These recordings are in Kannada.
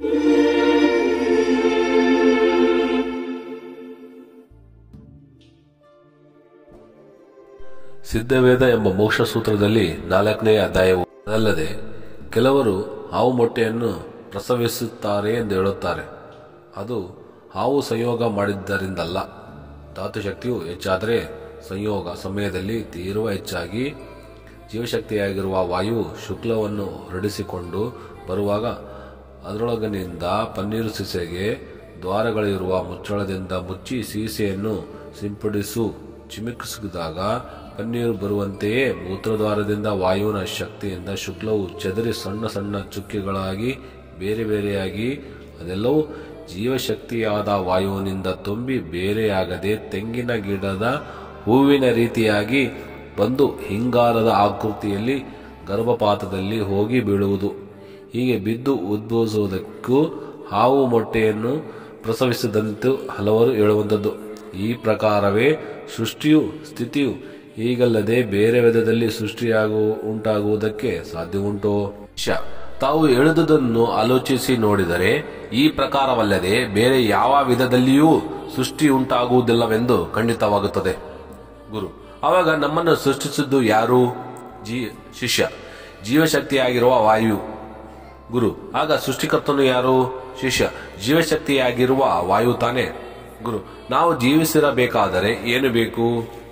ಸಿದ್ಧವೇದ ಎಂಬ ಮೋಕ್ಷ ಸೂತ್ರದಲ್ಲಿ ನಾಲ್ಕನೇ ಅಧ್ಯಾಯವು ಅದಲ್ಲದೆ ಕೆಲವರು ಹಾವು ಮೊಟ್ಟೆಯನ್ನು ಪ್ರಸವಿಸುತ್ತಾರೆ ಎಂದು ಹೇಳುತ್ತಾರೆ ಅದು ಹಾವು ಸಂಯೋಗ ಮಾಡಿದ್ದರಿಂದಲ್ಲ ಧಾತುಶಕ್ತಿಯು ಹೆಚ್ಚಾದರೆ ಸಂಯೋಗ ಸಮಯದಲ್ಲಿ ತೀವ್ರ ಹೆಚ್ಚಾಗಿ ಜೀವಶಕ್ತಿಯಾಗಿರುವ ವಾಯು ಶುಕ್ಲವನ್ನು ಹೊರಡಿಸಿಕೊಂಡು ಬರುವಾಗ ಅದರೊಳಗಿನಿಂದ ಪನ್ನೀರು ಸೀಸೆಗೆ ದ್ವಾರಗಳಿರುವ ಮುಚ್ಚಳದಿಂದ ಮುಚ್ಚಿ ಸೀಸೆಯನ್ನು ಸಿಂಪಡಿಸು ಚಿಮುಕಿಸಿದಾಗ ಪನ್ನೀರು ಬರುವಂತೆಯೇ ಮೂತ್ರದ್ವಾರದಿಂದ ವಾಯುವಿನ ಶಕ್ತಿಯಿಂದ ಶುಕ್ಲವು ಚೆದರಿ ಸಣ್ಣ ಸಣ್ಣ ಚುಕ್ಕೆಗಳಾಗಿ ಬೇರೆ ಬೇರೆಯಾಗಿ ಅದೆಲ್ಲವೂ ಜೀವಶಕ್ತಿಯಾದ ವಾಯುವಿನಿಂದ ತುಂಬಿ ಬೇರೆಯಾಗದೆ ತೆಂಗಿನ ಗಿಡದ ಹೂವಿನ ರೀತಿಯಾಗಿ ಬಂದು ಹಿಂಗಾರದ ಆಕೃತಿಯಲ್ಲಿ ಗರ್ಭಪಾತದಲ್ಲಿ ಹೋಗಿ ಬೀಳುವುದು ಹೀಗೆ ಬಿದ್ದು ಉದ್ಭವಿಸುವುದಕ್ಕೂ ಹಾವು ಮೊಟ್ಟೆಯನ್ನು ಪ್ರಸವಿಸಿದಂತೆ ಹಲವರು ಹೇಳುವಂಥದ್ದು ಈ ಪ್ರಕಾರವೇ ಸೃಷ್ಟಿಯು ಸ್ಥಿತಿಯು ಹೀಗಲ್ಲದೆ ಬೇರೆ ವಿಧದಲ್ಲಿ ಸೃಷ್ಟಿಯಾಗು ಉಂಟಾಗುವುದಕ್ಕೆ ಸಾಧ್ಯ ಉಂಟೋ ಶ ತಾವು ಹೇಳಿದುದನ್ನು ಆಲೋಚಿಸಿ ನೋಡಿದರೆ ಈ ಪ್ರಕಾರವಲ್ಲದೆ ಬೇರೆ ಯಾವ ವಿಧದಲ್ಲಿಯೂ ಸೃಷ್ಟಿ ಉಂಟಾಗುವುದಿಲ್ಲವೆಂದು ಖಂಡಿತವಾಗುತ್ತದೆ ಗುರು ಆವಾಗ ನಮ್ಮನ್ನು ಸೃಷ್ಟಿಸಿದ್ದು ಯಾರು ಜೀ ಶಿಷ್ಯ ಜೀವಶಕ್ತಿಯಾಗಿರುವ ವಾಯು ಗುರು ಆಗ ಸೃಷ್ಟಿಕರ್ತನು ಯಾರು ಶಿಷ್ಯ ಜೀವಶಕ್ತಿಯಾಗಿರುವ ವಾಯು ತಾನೆ ಗುರು ನಾವು ಜೀವಿಸಿರಬೇಕಾದರೆ ಏನು ಬೇಕು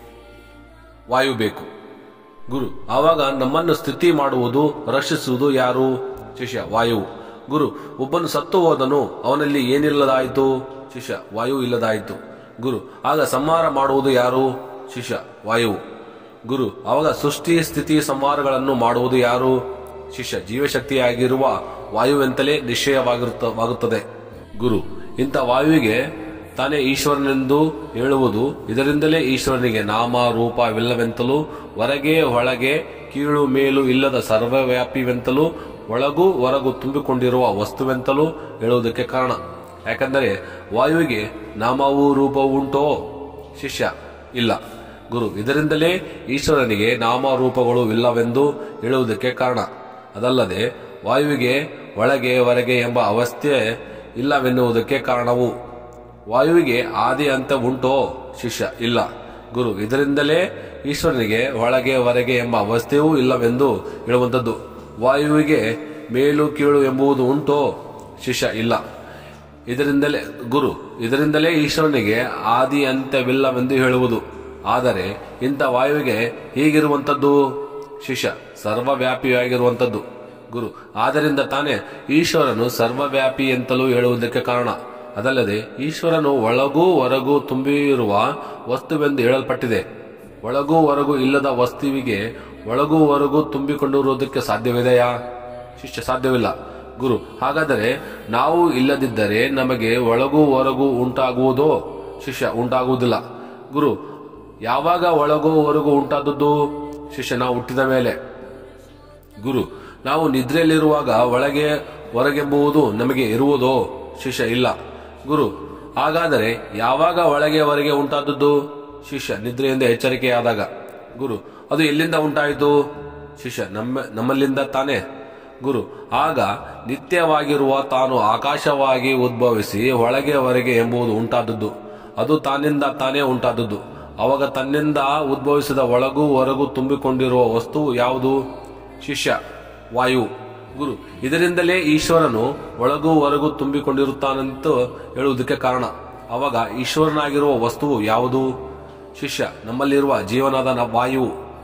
ವಾಯು ಬೇಕು ಗುರು ಆವಾಗ ನಮ್ಮನ್ನು ಸ್ಥಿತಿ ಮಾಡುವುದು ರಕ್ಷಿಸುವುದು ಯಾರು ಶಿಷ್ಯ ವಾಯು ಗುರು ಒಬ್ಬನು ಸತ್ತು ಹೋದನು ಅವನಲ್ಲಿ ಏನಿಲ್ಲದಾಯಿತು ಶಿಷ್ಯ ವಾಯು ಇಲ್ಲದಾಯಿತು ಗುರು ಆಗ ಸಂಹಾರ ಮಾಡುವುದು ಯಾರು ಶಿಷ್ಯ ವಾಯು ಗುರು ಆವಾಗ ಸೃಷ್ಟಿ ಸ್ಥಿತಿ ಸಂಹಾರಗಳನ್ನು ಮಾಡುವುದು ಯಾರು ಶಿಷ್ಯ ಜೀವಶಕ್ತಿಯಾಗಿರುವ ವಾಯುವೆಂತಲೇ ನಿಶ್ಚಯವಾಗಿರುತ್ತವಾಗುತ್ತದೆ ಗುರು ಇಂಥ ವಾಯುವಿಗೆ ತಾನೇ ಈಶ್ವರನೆಂದು ಹೇಳುವುದು ಇದರಿಂದಲೇ ಈಶ್ವರನಿಗೆ ನಾಮ ರೂಪವಿಲ್ಲವೆಂತಲೂ ಹೊರಗೆ ಒಳಗೆ ಕೀಳು ಮೇಲು ಇಲ್ಲದ ಸರ್ವವ್ಯಾಪಿವೆಂತಲೂ ಒಳಗೂ ಹೊರಗೂ ತುಂಬಿಕೊಂಡಿರುವ ವಸ್ತುವೆಂತಲೂ ಹೇಳುವುದಕ್ಕೆ ಕಾರಣ ಯಾಕಂದರೆ ವಾಯುವಿಗೆ ನಾಮವೂ ರೂಪವೂ ಉಂಟೋ ಶಿಷ್ಯ ಇಲ್ಲ ಗುರು ಇದರಿಂದಲೇ ಈಶ್ವರನಿಗೆ ನಾಮ ರೂಪಗಳು ಇಲ್ಲವೆಂದು ಹೇಳುವುದಕ್ಕೆ ಕಾರಣ ಅದಲ್ಲದೆ ವಾಯುವಿಗೆ ಒಳಗೆ ಹೊರಗೆ ಎಂಬ ಅವಸ್ಥೆ ಇಲ್ಲವೆನ್ನುವುದಕ್ಕೆ ಕಾರಣವು ವಾಯುವಿಗೆ ಆದಿ ಅಂತ ಉಂಟೋ ಶಿಷ್ಯ ಇಲ್ಲ ಗುರು ಇದರಿಂದಲೇ ಈಶ್ವರನಿಗೆ ಒಳಗೆ ಹೊರಗೆ ಎಂಬ ಅವಸ್ಥೆಯೂ ಇಲ್ಲವೆಂದು ಹೇಳುವಂಥದ್ದು ವಾಯುವಿಗೆ ಮೇಲು ಕೀಳು ಎಂಬುದು ಉಂಟೋ ಶಿಷ್ಯ ಇಲ್ಲ ಇದರಿಂದಲೇ ಗುರು ಇದರಿಂದಲೇ ಈಶ್ವರನಿಗೆ ಆದಿ ಅಂತ್ಯವಿಲ್ಲವೆಂದು ಹೇಳುವುದು ಆದರೆ ಇಂಥ ವಾಯುವಿಗೆ ಹೀಗಿರುವಂಥದ್ದು ಶಿಷ್ಯ ಸರ್ವವ್ಯಾಪಿಯಾಗಿರುವಂಥದ್ದು ಗುರು ಆದ್ದರಿಂದ ತಾನೇ ಈಶ್ವರನು ಸರ್ವವ್ಯಾಪಿ ಎಂತಲೂ ಹೇಳುವುದಕ್ಕೆ ಕಾರಣ ಅದಲ್ಲದೆ ಈಶ್ವರನು ಒಳಗೂ ಹೊರಗೂ ತುಂಬಿರುವ ವಸ್ತುವೆಂದು ಹೇಳಲ್ಪಟ್ಟಿದೆ ಒಳಗೂ ಹೊರಗೂ ಇಲ್ಲದ ವಸ್ತುವಿಗೆ ಒಳಗೂ ಹೊರಗೂ ತುಂಬಿಕೊಂಡಿರುವುದಕ್ಕೆ ಸಾಧ್ಯವಿದೆಯಾ ಶಿಷ್ಯ ಸಾಧ್ಯವಿಲ್ಲ ಗುರು ಹಾಗಾದರೆ ನಾವು ಇಲ್ಲದಿದ್ದರೆ ನಮಗೆ ಒಳಗೂ ಹೊರಗೂ ಉಂಟಾಗುವುದೋ ಶಿಷ್ಯ ಉಂಟಾಗುವುದಿಲ್ಲ ಗುರು ಯಾವಾಗ ಒಳಗೂ ಹೊರಗೂ ಉಂಟಾದದ್ದು ಶಿಷ್ಯ ನಾವು ಹುಟ್ಟಿದ ಮೇಲೆ ಗುರು ನಾವು ನಿದ್ರೆಯಲ್ಲಿರುವಾಗ ಒಳಗೆ ಹೊರಗೆಂಬುವುದು ನಮಗೆ ಇರುವುದೋ ಶಿಷ್ಯ ಇಲ್ಲ ಗುರು ಹಾಗಾದರೆ ಯಾವಾಗ ಒಳಗೆ ಹೊರಗೆ ಉಂಟಾದದ್ದು ಶಿಷ್ಯ ನಿದ್ರೆಯಿಂದ ಎಚ್ಚರಿಕೆಯಾದಾಗ ಗುರು ಅದು ಎಲ್ಲಿಂದ ಉಂಟಾಯಿತು ಶಿಷ್ಯ ನಮ್ಮ ನಮ್ಮಲ್ಲಿಂದ ತಾನೇ ಗುರು ಆಗ ನಿತ್ಯವಾಗಿರುವ ತಾನು ಆಕಾಶವಾಗಿ ಉದ್ಭವಿಸಿ ಒಳಗೆ ಹೊರಗೆ ಎಂಬುದು ಉಂಟಾದದ್ದು ಅದು ತಾನಿಂದ ತಾನೇ ಉಂಟಾದದ್ದು ಅವಾಗ ತನ್ನಿಂದ ಉದ್ಭವಿಸಿದ ಒಳಗೂ ಹೊರಗೂ ತುಂಬಿಕೊಂಡಿರುವ ವಸ್ತು ಯಾವುದು ಶಿಷ್ಯ ವಾಯು ಗುರು ಇದರಿಂದಲೇ ಈಶ್ವರನು ಒಳಗೂ ಹೊರಗೂ ತುಂಬಿಕೊಂಡಿರುತ್ತಾನಂತ ಹೇಳುವುದಕ್ಕೆ ಕಾರಣ ಅವಾಗ ಈಶ್ವರನಾಗಿರುವ ವಸ್ತುವು ಯಾವುದು ಶಿಷ್ಯ ನಮ್ಮಲ್ಲಿರುವ ಜೀವನದ ನ- ವಾಯು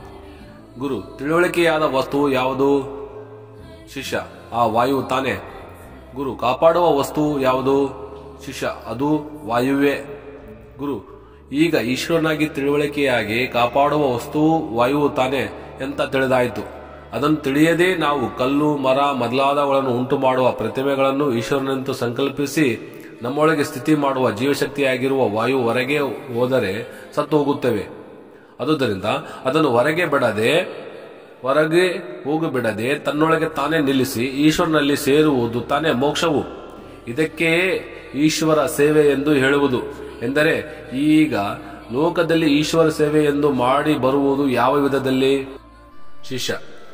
ಗುರು ತಿಳುವಳಿಕೆಯಾದ ವಸ್ತುವು ಯಾವುದು ಶಿಷ್ಯ ಆ ವಾಯು ತಾನೇ ಗುರು ಕಾಪಾಡುವ ವಸ್ತು ಯಾವುದು ಶಿಷ್ಯ ಅದು ವಾಯುವೇ ಗುರು ಈಗ ಈಶ್ವರನಾಗಿ ತಿಳುವಳಿಕೆಯಾಗಿ ಕಾಪಾಡುವ ವಸ್ತುವು ವಾಯುವು ತಾನೇ ಎಂತ ತಿಳಿದಾಯಿತು ಅದನ್ನು ತಿಳಿಯದೇ ನಾವು ಕಲ್ಲು ಮರ ಮೊದಲಾದವುಗಳನ್ನು ಉಂಟು ಮಾಡುವ ಪ್ರತಿಮೆಗಳನ್ನು ಈಶ್ವರನೆಂದು ಸಂಕಲ್ಪಿಸಿ ನಮ್ಮೊಳಗೆ ಸ್ಥಿತಿ ಮಾಡುವ ಜೀವಶಕ್ತಿಯಾಗಿರುವ ವಾಯು ಹೊರಗೆ ಹೋದರೆ ಸತ್ತು ಹೋಗುತ್ತೇವೆ ಆದುದರಿಂದ ಅದನ್ನು ಹೊರಗೆ ಬಿಡದೆ ಹೊರಗೆ ಹೋಗಬಿಡದೆ ತನ್ನೊಳಗೆ ತಾನೇ ನಿಲ್ಲಿಸಿ ಈಶ್ವರನಲ್ಲಿ ಸೇರುವುದು ತಾನೇ ಮೋಕ್ಷವು ಇದಕ್ಕೆ ಈಶ್ವರ ಸೇವೆ ಎಂದು ಹೇಳುವುದು ಎಂದರೆ ಈಗ ಲೋಕದಲ್ಲಿ ಈಶ್ವರ ಸೇವೆ ಎಂದು ಮಾಡಿ ಬರುವುದು ಯಾವ ವಿಧದಲ್ಲಿ ಶಿಷ್ಯ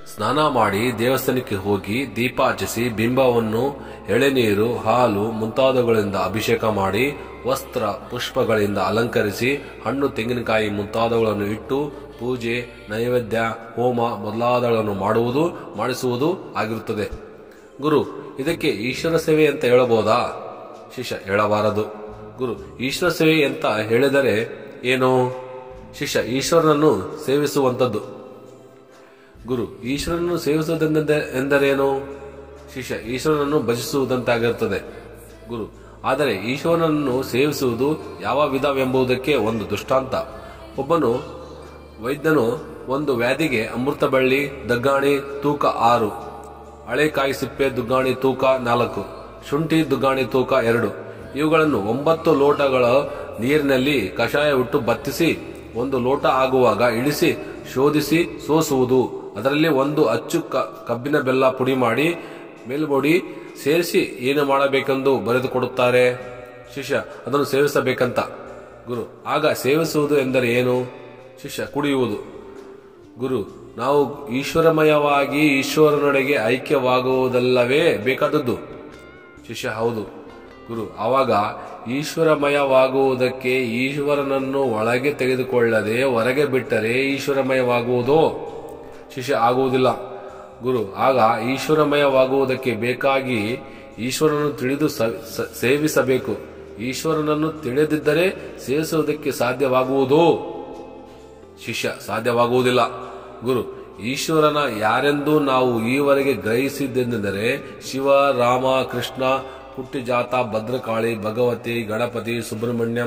ಸ್ನಾನ ಮಾಡಿ ದೇವಸ್ಥಾನಕ್ಕೆ ಹೋಗಿ ದೀಪ ಹಚ್ಚಿಸಿ ಬಿಂಬವನ್ನು ಎಳೆನೀರು ಹಾಲು ಮುಂತಾದವುಗಳಿಂದ ಅಭಿಷೇಕ ಮಾಡಿ ವಸ್ತ್ರ ಪುಷ್ಪಗಳಿಂದ ಅಲಂಕರಿಸಿ ಹಣ್ಣು ತೆಂಗಿನಕಾಯಿ ಮುಂತಾದವುಗಳನ್ನು ಇಟ್ಟು ಪೂಜೆ ನೈವೇದ್ಯ ಹೋಮ ಮೊದಲಾದಗಳನ್ನು ಮಾಡುವುದು ಮಾಡಿಸುವುದು ಆಗಿರುತ್ತದೆ ಗುರು ಇದಕ್ಕೆ ಈಶ್ವರ ಸೇವೆ ಅಂತ ಹೇಳಬಹುದಾ ಶಿಷ್ಯ ಹೇಳಬಾರದು ಗುರು ಈಶ್ವರ ಸೇವೆ ಅಂತ ಹೇಳಿದರೆ ಏನು ಶಿಷ್ಯ ಈಶ್ವರನನ್ನು ಸೇವಿಸುವಂಥದ್ದು ಗುರು ಈಶ್ವರನನ್ನು ಸೇವಿಸುವುದೆಂದ ಎಂದರೇನು ಶಿಷ್ಯ ಈಶ್ವರನನ್ನು ಭಜಿಸುವುದಂತಾಗಿರುತ್ತದೆ ಗುರು ಆದರೆ ಈಶ್ವರನನ್ನು ಸೇವಿಸುವುದು ಯಾವ ವಿಧವೆಂಬುದಕ್ಕೆ ಒಂದು ದೃಷ್ಟಾಂತ ಒಬ್ಬನು ವೈದ್ಯನು ಒಂದು ವ್ಯಾಧಿಗೆ ಅಮೃತ ಬಳ್ಳಿ ದಗ್ಗಾಣಿ ತೂಕ ಆರು ಹಳೆಕಾಯಿ ಸಿಪ್ಪೆ ದುಗ್ಗಾಣಿ ತೂಕ ನಾಲ್ಕು ಶುಂಠಿ ದುಗ್ಗಾಣಿ ತೂಕ ಎರಡು ಇವುಗಳನ್ನು ಒಂಬತ್ತು ಲೋಟಗಳ ನೀರಿನಲ್ಲಿ ಕಷಾಯ ಬಿಟ್ಟು ಬತ್ತಿಸಿ ಒಂದು ಲೋಟ ಆಗುವಾಗ ಇಳಿಸಿ ಶೋಧಿಸಿ ಸೋಸುವುದು ಅದರಲ್ಲಿ ಒಂದು ಅಚ್ಚು ಕ- ಕಬ್ಬಿನ ಬೆಲ್ಲ ಪುಡಿ ಮಾಡಿ ಮೇಲ್ಮುಡಿ ಸೇರಿಸಿ ಏನು ಮಾಡಬೇಕೆಂದು ಬರೆದು ಕೊಡುತ್ತಾರೆ ಶಿಷ್ಯ ಅದನ್ನು ಸೇವಿಸಬೇಕಂತ ಗುರು ಆಗ ಸೇವಿಸುವುದು ಎಂದರೆ ಏನು ಶಿಷ್ಯ ಕುಡಿಯುವುದು ಗುರು ನಾವು ಈಶ್ವರಮಯವಾಗಿ ಈಶ್ವರನೊಡೆಗೆ ಐಕ್ಯವಾಗುವುದಲ್ಲವೇ ಬೇಕಾದದ್ದು ಶಿಷ್ಯ ಹೌದು ಗುರು ಆವಾಗ ಈಶ್ವರಮಯವಾಗುವುದಕ್ಕೆ ಈಶ್ವರನನ್ನು ಒಳಗೆ ತೆಗೆದುಕೊಳ್ಳದೆ ಹೊರಗೆ ಬಿಟ್ಟರೆ ಈಶ್ವರಮಯವಾಗುವುದೋ ಶಿಷ್ಯ ಆಗುವುದಿಲ್ಲ ಗುರು ಆಗ ಈಶ್ವರಮಯವಾಗುವುದಕ್ಕೆ ಬೇಕಾಗಿ ಈಶ್ವರನನ್ನು ತಿಳಿದು ಸ- ಸ- ಸೇವಿಸಬೇಕು ಈಶ್ವರನನ್ನು ತಿಳಿದಿದ್ದರೆ ಸೇವಿಸುವುದಕ್ಕೆ ಸಾಧ್ಯವಾಗುವುದೋ ಶಿಷ್ಯ ಸಾಧ್ಯವಾಗುವುದಿಲ್ಲ ಗುರು ಈಶ್ವರನ ಯಾರೆಂದು ನಾವು ಈವರೆಗೆ ಗ್ರಹಿಸಿದ್ದೆಂದರೆ ಶಿವ ರಾಮ ಕೃಷ್ಣ ಪುಟ್ಟಿಜಾತ ಭದ್ರಕಾಳಿ ಭಗವತಿ ಗಣಪತಿ ಸುಬ್ರಹ್ಮಣ್ಯಂ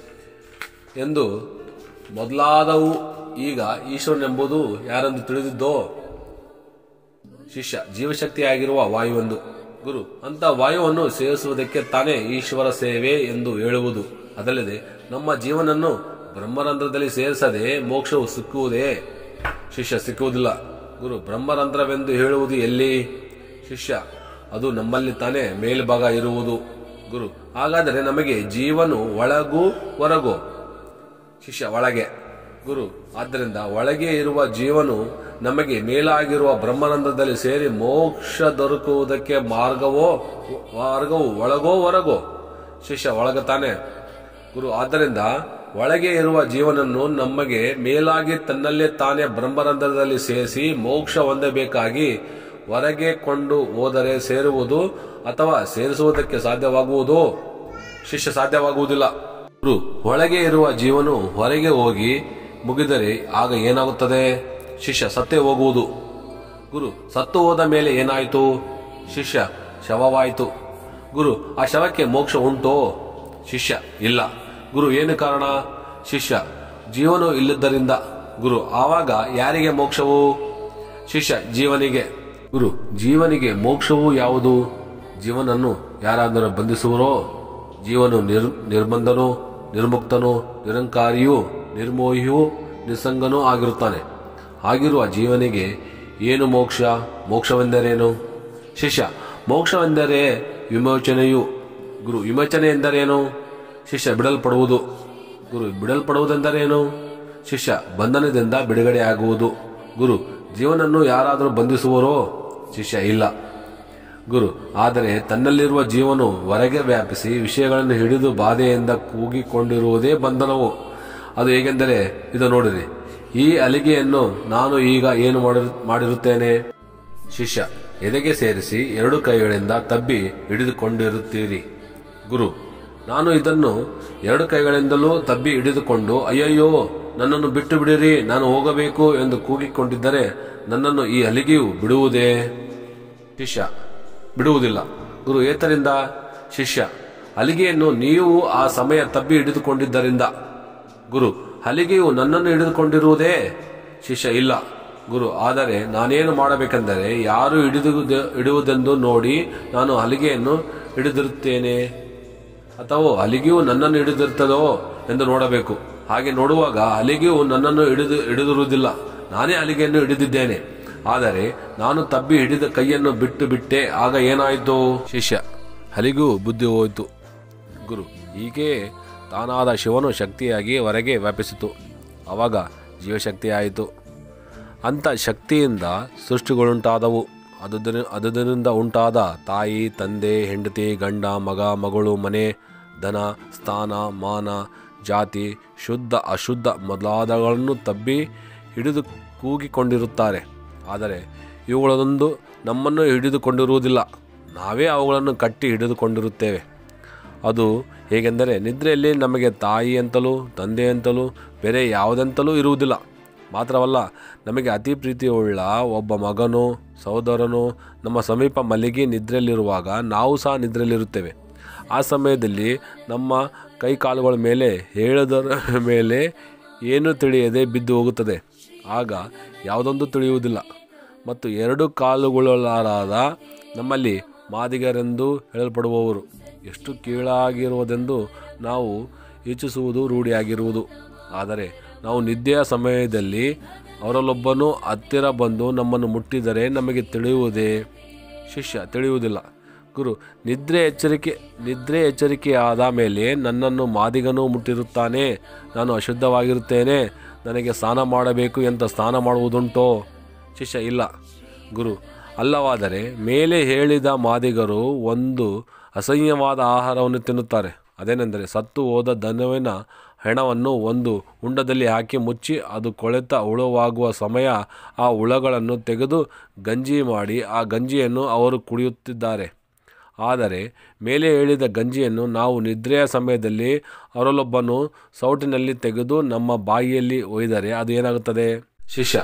ಎಂದು ಮೊದಲಾದವು ಈಗ ಈಶ್ವರನೆಂಬುದು ಯಾರೆಂದು ತಿಳಿದಿದ್ದೋ ಶಿಷ್ಯ ಜೀವಶಕ್ತಿಯಾಗಿರುವ ವಾಯುವೆಂದು ಗುರು ಅಂತ ವಾಯುವನ್ನು ಸೇವಿಸುವುದಕ್ಕೆ ತಾನೇ ಈಶ್ವರ ಸೇವೆ ಎಂದು ಹೇಳುವುದು ಅದಲ್ಲದೆ ನಮ್ಮ ಜೀವನನ್ನು ಬ್ರಹ್ಮರಂಧ್ರದಲ್ಲಿ ಸೇರಿಸದೆ ಮೋಕ್ಷವು ಸಿಕ್ಕುವುದೇ ಶಿಷ್ಯ ಸಿಕ್ಕುವುದಿಲ್ಲ ಗುರು ಬ್ರಹ್ಮರಂಧ್ರವೆಂದು ಹೇಳುವುದು ಎಲ್ಲಿ ಶಿಷ್ಯ ಅದು ನಮ್ಮಲ್ಲಿ ತಾನೇ ಮೇಲ್ಭಾಗ ಇರುವುದು ಗುರು ಹಾಗಾದರೆ ನಮಗೆ ಜೀವನು ಒಳಗೂ ಹೊರಗೂ ಶಿಷ್ಯ ಒಳಗೆ ಗುರು ಆದ್ದರಿಂದ ಒಳಗೆ ಇರುವ ಜೀವನು ನಮಗೆ ಮೇಲಾಗಿರುವ ಬ್ರಹ್ಮಾನಂದದಲ್ಲಿ ಸೇರಿ ಮೋಕ್ಷ ದೊರಕುವುದಕ್ಕೆ ಮಾರ್ಗವೋ ಮಾರ್ಗವು ಒಳಗೋ ಹೊರಗೋ ಶಿಷ್ಯ ಒಳಗ ತಾನೆ ಗುರು ಆದ್ದರಿಂದ ಒಳಗೆ ಇರುವ ಜೀವನನ್ನು ನಮಗೆ ಮೇಲಾಗಿ ತನ್ನಲ್ಲೇ ತಾನೇ ಬ್ರಹ್ಮರಂಧ್ರದಲ್ಲಿ ಸೇರಿಸಿ ಮೋಕ್ಷ ಹೊಂದಬೇಕಾಗಿ ಹೊರಗೆ ಕೊಂಡು ಹೋದರೆ ಸೇರುವುದು ಅಥವಾ ಸೇರಿಸುವುದಕ್ಕೆ ಸಾಧ್ಯವಾಗುವುದೋ ಶಿಷ್ಯ ಸಾಧ್ಯವಾಗುವುದಿಲ್ಲ ಗುರು ಒಳಗೆ ಇರುವ ಜೀವನು ಹೊರಗೆ ಹೋಗಿ ಮುಗಿದರೆ ಆಗ ಏನಾಗುತ್ತದೆ ಶಿಷ್ಯ ಸತ್ತೇ ಹೋಗುವುದು ಗುರು ಸತ್ತು ಹೋದ ಮೇಲೆ ಏನಾಯಿತು ಶಿಷ್ಯ ಶವವಾಯಿತು ಗುರು ಆ ಶವಕ್ಕೆ ಮೋಕ್ಷ ಉಂಟೋ ಶಿಷ್ಯ ಇಲ್ಲ ಗುರು ಏನು ಕಾರಣ ಶಿಷ್ಯ ಜೀವನು ಇಲ್ಲದ್ದರಿಂದ ಗುರು ಆವಾಗ ಯಾರಿಗೆ ಮೋಕ್ಷವು ಶಿಷ್ಯ ಜೀವನಿಗೆ ಗುರು ಜೀವನಿಗೆ ಮೋಕ್ಷವು ಯಾವುದು ಜೀವನನ್ನು ಯಾರಾದರೂ ಬಂಧಿಸುವರೋ ಜೀವನು ನಿರ್ ನಿರ್ಬಂಧನೂ ನಿರ್ಮುಕ್ತನೂ ನಿರಂಕಾರಿಯೂ ನಿರ್ಮೋಹಿಯೂ ನಿಸ್ಸಂಗನೂ ಆಗಿರುತ್ತಾನೆ ಆಗಿರುವ ಜೀವನಿಗೆ ಏನು ಮೋಕ್ಷ ಮೋಕ್ಷವೆಂದರೇನು ಶಿಷ್ಯ ಮೋಕ್ಷವೆಂದರೆ ವಿಮೋಚನೆಯು ಗುರು ವಿಮೋಚನೆ ಎಂದರೇನು ಶಿಷ್ಯ ಬಿಡಲ್ಪಡುವುದು ಗುರು ಬಿಡಲ್ಪಡುವುದೆಂದರೇನು ಶಿಷ್ಯ ಬಂಧನದಿಂದ ಬಿಡುಗಡೆ ಆಗುವುದು ಗುರು ಜೀವನನ್ನು ಯಾರಾದರೂ ಬಂಧಿಸುವರೋ ಶಿಷ್ಯ ಇಲ್ಲ ಗುರು ಆದರೆ ತನ್ನಲ್ಲಿರುವ ಜೀವನು ಹೊರಗೆ ವ್ಯಾಪಿಸಿ ವಿಷಯಗಳನ್ನು ಹಿಡಿದು ಬಾಧೆಯಿಂದ ಕೂಗಿಕೊಂಡಿರುವುದೇ ಬಂಧನವು ಅದು ಹೇಗೆಂದರೆ ಇದು ನೋಡಿರಿ ಈ ಅಲಿಗೆಯನ್ನು ನಾನು ಈಗ ಏನು ಮಾಡಿ- ಮಾಡಿರುತ್ತೇನೆ ಶಿಷ್ಯ ಎದೆಗೆ ಸೇರಿಸಿ ಎರಡು ಕೈಗಳಿಂದ ತಬ್ಬಿ ಹಿಡಿದುಕೊಂಡಿರುತ್ತೀರಿ ಗುರು ನಾನು ಇದನ್ನು ಎರಡು ಕೈಗಳಿಂದಲೂ ತಬ್ಬಿ ಹಿಡಿದುಕೊಂಡು ಅಯ್ಯಯ್ಯೋ ನನ್ನನ್ನು ಬಿಟ್ಟು ಬಿಡಿರಿ ನಾನು ಹೋಗಬೇಕು ಎಂದು ಕೂಗಿಕೊಂಡಿದ್ದರೆ ನನ್ನನ್ನು ಈ ಹಲಿಗೆಯು ಬಿಡುವುದೇ ಶಿಷ್ಯ ಬಿಡುವುದಿಲ್ಲ ಗುರು ಏತರಿಂದ ಶಿಷ್ಯ ಹಲಿಗೆಯನ್ನು ನೀವು ಆ ಸಮಯ ತಬ್ಬಿ ಹಿಡಿದುಕೊಂಡಿದ್ದರಿಂದ ಗುರು ಹಲಿಗೆಯು ನನ್ನನ್ನು ಹಿಡಿದುಕೊಂಡಿರುವುದೇ ಶಿಷ್ಯ ಇಲ್ಲ ಗುರು ಆದರೆ ನಾನೇನು ಮಾಡಬೇಕೆಂದರೆ ಯಾರು ಹಿಡಿದು ಹಿಡುವುದೆಂದು ನೋಡಿ ನಾನು ಹಲಿಗೆಯನ್ನು ಹಿಡಿದಿರುತ್ತೇನೆ ಅಥವಾ ಹಲಿಗೆಯು ನನ್ನನ್ನು ಹಿಡಿದಿರ್ತದೋ ಎಂದು ನೋಡಬೇಕು ಹಾಗೆ ನೋಡುವಾಗ ಹಲಿಗೆಯು ನನ್ನನ್ನು ಹಿಡಿದು ಹಿಡಿದಿರುವುದಿಲ್ಲ ನಾನೇ ಹಲಿಗೆಯನ್ನು ಹಿಡಿದಿದ್ದೇನೆ ಆದರೆ ನಾನು ತಬ್ಬಿ ಹಿಡಿದ ಕೈಯನ್ನು ಬಿಟ್ಟು ಬಿಟ್ಟೆ ಆಗ ಏನಾಯಿತು ಶಿಷ್ಯ ಹಲಿಗೂ ಬುದ್ಧಿ ಹೋಯಿತು ಗುರು ಹೀಗೆ ತಾನಾದ ಶಿವನು ಶಕ್ತಿಯಾಗಿ ಹೊರಗೆ ವ್ಯಾಪಿಸಿತು ಆವಾಗ ಜೀವಶಕ್ತಿ ಆಯಿತು ಅಂಥ ಶಕ್ತಿಯಿಂದ ಸೃಷ್ಟಿಗಳುಂಟಾದವು ಅದುದರಿ ಅದುದರಿಂದ ಉಂಟಾದ ತಾಯಿ ತಂದೆ ಹೆಂಡತಿ ಗಂಡ ಮಗ ಮಗಳು ಮನೆ ಧನ ಸ್ಥಾನ ಮಾನ ಜಾತಿ ಶುದ್ಧ ಅಶುದ್ಧ ಮೊದಲಾದಗಳನ್ನು ತಬ್ಬಿ ಹಿಡಿದು ಕೂಗಿಕೊಂಡಿರುತ್ತಾರೆ ಆದರೆ ಇವುಗಳೊಂದು ನಮ್ಮನ್ನು ಹಿಡಿದುಕೊಂಡಿರುವುದಿಲ್ಲ ನಾವೇ ಅವುಗಳನ್ನು ಕಟ್ಟಿ ಹಿಡಿದುಕೊಂಡಿರುತ್ತೇವೆ ಅದು ಹೇಗೆಂದರೆ ನಿದ್ರೆಯಲ್ಲಿ ನಮಗೆ ತಾಯಿ ಅಂತಲೂ ತಂದೆ ಅಂತಲೂ ಬೇರೆ ಯಾವುದಂತಲೂ ಇರುವುದಿಲ್ಲ ಮಾತ್ರವಲ್ಲ ನಮಗೆ ಅತಿ ಪ್ರೀತಿಯುಳ್ಳ ಒಬ್ಬ ಮಗನೋ ಸಹೋದರನೋ ನಮ್ಮ ಸಮೀಪ ಮಲಗಿ ನಿದ್ರೆಯಲ್ಲಿರುವಾಗ ನಾವು ಸಹ ನಿದ್ರೆಯಲ್ಲಿರುತ್ತೇವೆ ಆ ಸಮಯದಲ್ಲಿ ನಮ್ಮ ಕೈ ಕಾಲುಗಳ ಮೇಲೆ ಹೇಳದರ ಮೇಲೆ ಏನೂ ತಿಳಿಯದೆ ಬಿದ್ದು ಹೋಗುತ್ತದೆ ಆಗ ಯಾವುದೊಂದು ತಿಳಿಯುವುದಿಲ್ಲ ಮತ್ತು ಎರಡು ಕಾಲುಗಳಾದ ನಮ್ಮಲ್ಲಿ ಮಾದಿಗರೆಂದು ಹೇಳಲ್ಪಡುವವರು ಎಷ್ಟು ಕೀಳಾಗಿರುವುದೆಂದು ನಾವು ಇಚ್ಛಿಸುವುದು ರೂಢಿಯಾಗಿರುವುದು ಆದರೆ ನಾವು ನಿದ್ದೆಯ ಸಮಯದಲ್ಲಿ ಅವರಲ್ಲೊಬ್ಬನು ಹತ್ತಿರ ಬಂದು ನಮ್ಮನ್ನು ಮುಟ್ಟಿದರೆ ನಮಗೆ ತಿಳಿಯುವುದೇ ಶಿಷ್ಯ ತಿಳಿಯುವುದಿಲ್ಲ ಗುರು ನಿದ್ರೆ ಎಚ್ಚರಿಕೆ ನಿದ್ರೆ ಎಚ್ಚರಿಕೆಯಾದ ಮೇಲೆ ನನ್ನನ್ನು ಮಾದಿಗನು ಮುಟ್ಟಿರುತ್ತಾನೆ ನಾನು ಅಶುದ್ಧವಾಗಿರುತ್ತೇನೆ ನನಗೆ ಸ್ನಾನ ಮಾಡಬೇಕು ಅಂತ ಸ್ನಾನ ಮಾಡುವುದುಂಟೋ ಶಿಷ್ಯ ಇಲ್ಲ ಗುರು ಅಲ್ಲವಾದರೆ ಮೇಲೆ ಹೇಳಿದ ಮಾದಿಗರು ಒಂದು ಅಸಹ್ಯವಾದ ಆಹಾರವನ್ನು ತಿನ್ನುತ್ತಾರೆ ಅದೇನೆಂದರೆ ಸತ್ತು ಹೋದ ದನವಿನ ಹೆಣವನ್ನು ಒಂದು ಉಂಡದಲ್ಲಿ ಹಾಕಿ ಮುಚ್ಚಿ ಅದು ಕೊಳೆತ ಹುಳವಾಗುವ ಸಮಯ ಆ ಹುಳಗಳನ್ನು ತೆಗೆದು ಗಂಜಿ ಮಾಡಿ ಆ ಗಂಜಿಯನ್ನು ಅವರು ಕುಡಿಯುತ್ತಿದ್ದಾರೆ ಆದರೆ ಮೇಲೆ ಹೇಳಿದ ಗಂಜಿಯನ್ನು ನಾವು ನಿದ್ರೆಯ ಸಮಯದಲ್ಲಿ ಅವರಲ್ಲೊಬ್ಬನು ಸೌಟಿನಲ್ಲಿ ತೆಗೆದು ನಮ್ಮ ಬಾಯಿಯಲ್ಲಿ ಒಯ್ದರೆ ಅದು ಏನಾಗುತ್ತದೆ ಶಿಷ್ಯ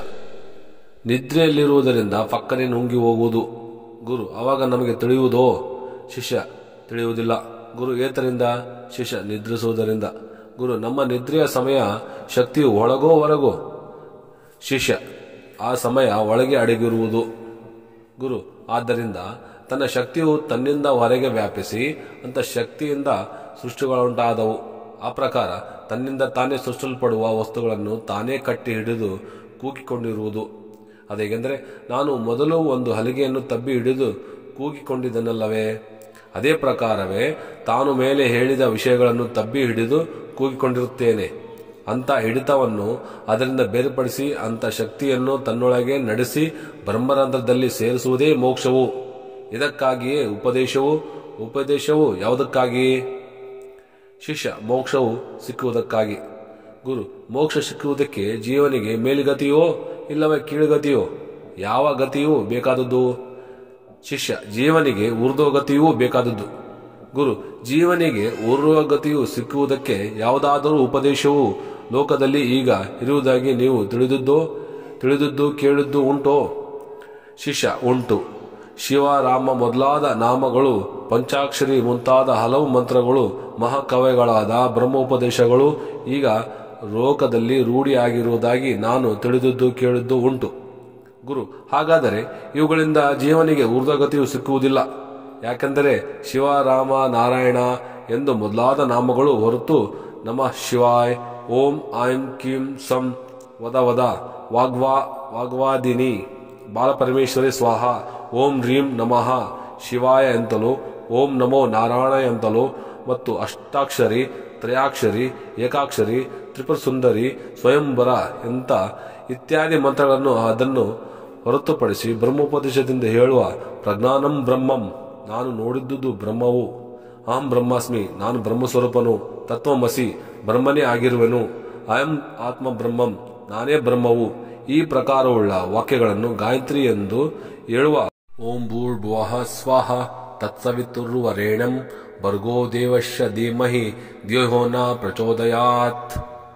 ನಿದ್ರೆಯಲ್ಲಿರುವುದರಿಂದ ಪಕ್ಕನೆ ನುಂಗಿ ಹೋಗುವುದು ಗುರು ಆವಾಗ ನಮಗೆ ತಿಳಿಯುವುದೋ ಶಿಷ್ಯ ತಿಳಿಯುವುದಿಲ್ಲ ಗುರು ಏತರಿಂದ ಶಿಷ್ಯ ನಿದ್ರಿಸುವುದರಿಂದ ಗುರು ನಮ್ಮ ನಿದ್ರೆಯ ಸಮಯ ಶಕ್ತಿಯು ಒಳಗೋ ಹೊರಗೋ ಶಿಷ್ಯ ಆ ಸಮಯ ಒಳಗೆ ಅಡಗಿರುವುದು ಗುರು ಆದ್ದರಿಂದ ತನ್ನ ಶಕ್ತಿಯು ತನ್ನಿಂದ ಹೊರಗೆ ವ್ಯಾಪಿಸಿ ಅಂತ ಶಕ್ತಿಯಿಂದ ಸೃಷ್ಟಿಗಳುಂಟಾದವು ಆ ಪ್ರಕಾರ ತನ್ನಿಂದ ತಾನೇ ಸೃಷ್ಟಿಸಲ್ಪಡುವ ವಸ್ತುಗಳನ್ನು ತಾನೇ ಕಟ್ಟಿ ಹಿಡಿದು ಕೂಗಿಕೊಂಡಿರುವುದು ಅದೇಗೆಂದರೆ ನಾನು ಮೊದಲು ಒಂದು ಹಲಿಗೆಯನ್ನು ತಬ್ಬಿ ಹಿಡಿದು ಕೂಗಿಕೊಂಡಿದ್ದನಲ್ಲವೇ ಅದೇ ಪ್ರಕಾರವೇ ತಾನು ಮೇಲೆ ಹೇಳಿದ ವಿಷಯಗಳನ್ನು ತಬ್ಬಿ ಹಿಡಿದು ಕೂಗಿಕೊಂಡಿರುತ್ತೇನೆ ಅಂಥ ಹಿಡಿತವನ್ನು ಅದರಿಂದ ಬೇರ್ಪಡಿಸಿ ಅಂಥ ಶಕ್ತಿಯನ್ನು ತನ್ನೊಳಗೆ ನಡೆಸಿ ಬ್ರಹ್ಮರಂಧ್ರದಲ್ಲಿ ಸೇರಿಸುವುದೇ ಮೋಕ್ಷವು ಇದಕ್ಕಾಗಿಯೇ ಉಪದೇಶವು ಉಪದೇಶವು ಯಾವುದಕ್ಕಾಗಿ ಶಿಷ್ಯ ಮೋಕ್ಷವು ಸಿಕ್ಕುವುದಕ್ಕಾಗಿ ಗುರು ಮೋಕ್ಷ ಸಿಕ್ಕುವುದಕ್ಕೆ ಜೀವನಿಗೆ ಮೇಲುಗತಿಯೋ ಇಲ್ಲವೇ ಕೀಳುಗತಿಯೋ ಯಾವ ಗತಿಯೂ ಬೇಕಾದದ್ದು ಶಿಷ್ಯ ಜೀವನಿಗೆ ಊರ್ಧ್ವಗತಿಯೂ ಬೇಕಾದದ್ದು ಗುರು ಜೀವನಿಗೆ ಊರ್ಧ್ವಗತಿಯು ಸಿಕ್ಕುವುದಕ್ಕೆ ಯಾವುದಾದರೂ ಉಪದೇಶವು ಲೋಕದಲ್ಲಿ ಈಗ ಇರುವುದಾಗಿ ನೀವು ತಿಳಿದದ್ದೋ ತಿಳಿದದ್ದು ಕೇಳಿದ್ದು ಉಂಟೋ ಶಿಷ್ಯ ಉಂಟು ಶಿವ ರಾಮ ಮೊದಲಾದ ನಾಮಗಳು ಪಂಚಾಕ್ಷರಿ ಮುಂತಾದ ಹಲವು ಮಂತ್ರಗಳು ಮಹಾಕವೆಗಳಾದ ಬ್ರಹ್ಮೋಪದೇಶಗಳು ಈಗ ಲೋಕದಲ್ಲಿ ರೂಢಿಯಾಗಿರುವುದಾಗಿ ನಾನು ತಿಳಿದದ್ದು ಕೇಳಿದ್ದು ಉಂಟು ಗುರು ಹಾಗಾದರೆ ಇವುಗಳಿಂದ ಜೀವನಿಗೆ ಊರ್ಧ್ವಗತಿಯು ಸಿಕ್ಕುವುದಿಲ್ಲ ಯಾಕೆಂದರೆ ಶಿವ ರಾಮ ನಾರಾಯಣ ಎಂದು ಮೊದಲಾದ ನಾಮಗಳು ಹೊರತು ನಮಃ ಶಿವಾಯ್ ಓಂ ಐಂ ಕಿಂ ಸಂ ವದ ವದ ವಾಗ್ವಾ ವಾಗ್ವಾದಿನಿ ಬಾಲಪರಮೇಶ್ವರಿ ಸ್ವಾಹ ಓಂ ರೀಂ ನಮಃ ಶಿವಾಯ ಎಂತಲೂ ಓಂ ನಮೋ ನಾರಾಯಣ ಎಂತಲೂ ಮತ್ತು ಅಷ್ಟಾಕ್ಷರಿ ತ್ರಯಾಕ್ಷರಿ ಏಕಾಕ್ಷರಿ ತ್ರಿಪುರ ಸುಂದರಿ ಸ್ವಯಂವರ ಎಂತ ಇತ್ಯಾದಿ ಮಂತ್ರಗಳನ್ನು ಅದನ್ನು ಹೊರತುಪಡಿಸಿ ಬ್ರಹ್ಮೋಪದೇಶದಿಂದ ಹೇಳುವ ಪ್ರಜ್ಞಾನಂ ಬ್ರಹ್ಮಂ ನಾನು ನೋಡಿದ್ದುದು ಬ್ರಹ್ಮವು ಅಹಂ ಬ್ರಹ್ಮಾಸ್ಮಿ ನಾನು ಬ್ರಹ್ಮಸ್ವರೂಪನು ತತ್ವಮಸಿ ಬ್ರಹ್ಮನೇ ಆಗಿರುವೆನು ಅಯಂ ಆತ್ಮ ಬ್ರಹ್ಮಂ ನಾನೇ ಬ್ರಹ್ಮವು ಈ ಪ್ರಕಾರವುಳ್ಳ ವಾಕ್ಯಗಳನ್ನು ಗಾಯತ್ರಿ ಎಂದು ಹೇಳುವ ಓಂ ಭೂರ್ಭುವಃ ಸ್ವಾಹ ತತ್ಸವಿತುರ್ವರೇಣ್ಯಂ ಭರ್ಗೋ ದೇವಶ್ಯ ಧೀಮಹಿ ದ್ಯೋಹೋನ ಪ್ರಚೋದಯಾತ್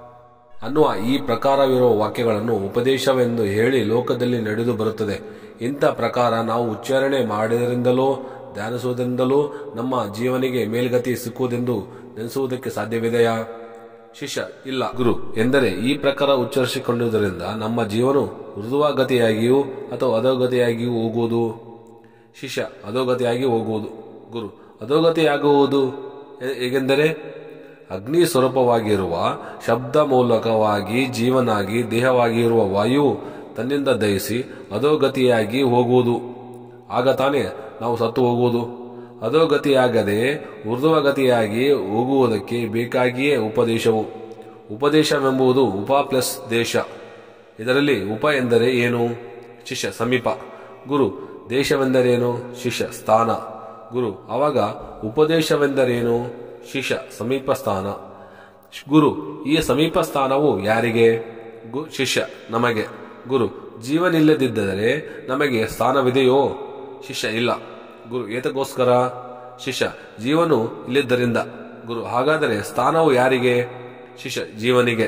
ಅನ್ನುವ ಈ ಪ್ರಕಾರವಿರುವ ವಾಕ್ಯಗಳನ್ನು ಉಪದೇಶವೆಂದು ಹೇಳಿ ಲೋಕದಲ್ಲಿ ನಡೆದು ಬರುತ್ತದೆ ಇಂಥ ಪ್ರಕಾರ ನಾವು ಉಚ್ಚಾರಣೆ ಮಾಡಿದರಿಂದಲೋ ಧ್ಯಾನಿಸುವುದರಿಂದಲೋ ನಮ್ಮ ಜೀವನಿಗೆ ಮೇಲ್ಗತಿ ಸಿಕ್ಕುವುದೆಂದು ನೆನೆಸುವುದಕ್ಕೆ ಸಾಧ್ಯವಿದೆಯಾ ಶಿಷ್ಯ ಇಲ್ಲ ಗುರು ಎಂದರೆ ಈ ಪ್ರಕಾರ ಉಚ್ಚರಿಸಿಕೊಳ್ಳುವುದರಿಂದ ನಮ್ಮ ಜೀವನ ಮೃದುವಾಗತಿಯಾಗಿಯೂ ಅಥವಾ ಅಧೋಗತಿಯಾಗಿಯೂ ಹೋಗುವುದು ಶಿಷ್ಯ ಅಧೋಗತಿಯಾಗಿ ಹೋಗುವುದು ಗುರು ಅಧೋಗತಿಯಾಗುವುದು ಹೇ- ಹೇಗೆಂದರೆ ಅಗ್ನಿ ಸ್ವರೂಪವಾಗಿರುವ ಶಬ್ದ ಮೂಲಕವಾಗಿ ಜೀವನಾಗಿ ದೇಹವಾಗಿ ಇರುವ ವಾಯು ತನ್ನಿಂದ ದಹಿಸಿ ಅಧೋಗತಿಯಾಗಿ ಹೋಗುವುದು ಆಗ ತಾನೇ ನಾವು ಸತ್ತು ಹೋಗುವುದು ಅಧೋಗತಿಯಾಗದೆ ಊರ್ಧ್ವಗತಿಯಾಗಿ ಹೋಗುವುದಕ್ಕೆ ಬೇಕಾಗಿಯೇ ಉಪದೇಶವು ಉಪದೇಶವೆಂಬುದು ಉಪ ಪ್ಲಸ್ ದೇಶ ಇದರಲ್ಲಿ ಉಪ ಎಂದರೆ ಏನು ಶಿಷ್ಯ ಸಮೀಪ ಗುರು ದೇಶವೆಂದರೇನು ಶಿಷ್ಯ ಸ್ಥಾನ ಗುರು ಅವಾಗ ಉಪದೇಶವೆಂದರೇನು ಶಿಷ್ಯ ಸಮೀಪ ಸ್ಥಾನ ಗುರು ಈ ಸಮೀಪ ಸ್ಥಾನವು ಯಾರಿಗೆ ಗು ಶಿಷ್ಯ ನಮಗೆ ಗುರು ಜೀವನಿಲ್ಲದಿದ್ದರೆ ನಮಗೆ ಸ್ಥಾನವಿದೆಯೋ ಶಿಷ್ಯ ಇಲ್ಲ ಗುರು ಏತಕ್ಕೋಸ್ಕರ ಶಿಷ್ಯ ಜೀವನು ಇಲ್ಲಿದ್ದರಿಂದ ಗುರು ಹಾಗಾದರೆ ಸ್ಥಾನವು ಯಾರಿಗೆ ಶಿಷ್ಯ ಜೀವನಿಗೆ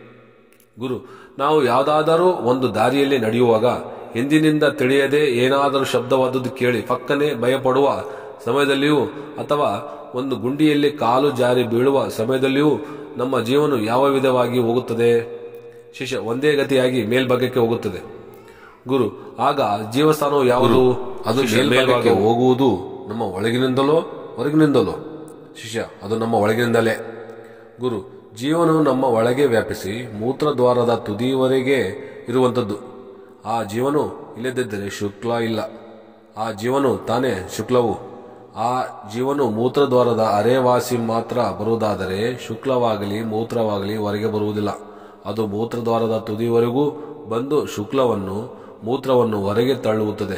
ಗುರು ನಾವು ಯಾವುದಾದರೂ ಒಂದು ದಾರಿಯಲ್ಲಿ ನಡೆಯುವಾಗ ಹಿಂದಿನಿಂದ ತಿಳಿಯದೆ ಏನಾದರೂ ಶಬ್ದವಾದದ್ದು ಕೇಳಿ ಪಕ್ಕನೆ ಭಯಪಡುವ ಸಮಯದಲ್ಲಿಯೂ ಅಥವಾ ಒಂದು ಗುಂಡಿಯಲ್ಲಿ ಕಾಲು ಜಾರಿ ಬೀಳುವ ಸಮಯದಲ್ಲಿಯೂ ನಮ್ಮ ಜೀವನ ಯಾವ ವಿಧವಾಗಿ ಹೋಗುತ್ತದೆ ಶಿಷ್ಯ ಒಂದೇ ಗತಿಯಾಗಿ ಮೇಲ್ಭಾಗಕ್ಕೆ ಹೋಗುತ್ತದೆ ಗುರು ಆಗ ಜೀವಸ್ಥಾನವು ಯಾವುದು ಅದು ಮೇಲ್ಭಾಗಕ್ಕೆ ಹೋಗುವುದು ನಮ್ಮ ಒಳಗಿನಿಂದಲೋ ಹೊರಗಿನಿಂದಲೋ ಶಿಷ್ಯ ಅದು ನಮ್ಮ ಒಳಗಿನಿಂದಲೇ ಗುರು ಜೀವನವು ನಮ್ಮ ಒಳಗೆ ವ್ಯಾಪಿಸಿ ಮೂತ್ರದ್ವಾರದ ತುದಿಯವರೆಗೆ ಇರುವಂಥದ್ದು ಆ ಜೀವನು ಇಲ್ಲದಿದ್ದರೆ ಶುಕ್ಲ ಇಲ್ಲ ಆ ಜೀವನು ತಾನೇ ಶುಕ್ಲವು ಆ ಜೀವನು ಮೂತ್ರದ್ವಾರದ ಅರೆವಾಸಿ ಮಾತ್ರ ಬರುವುದಾದರೆ ಶುಕ್ಲವಾಗಲಿ ಮೂತ್ರವಾಗಲಿ ಹೊರಗೆ ಬರುವುದಿಲ್ಲ ಅದು ಮೂತ್ರದ್ವಾರದ ತುದಿವರೆಗೂ ಬಂದು ಶುಕ್ಲವನ್ನು ಮೂತ್ರವನ್ನು ಹೊರಗೆ ತಳ್ಳುತ್ತದೆ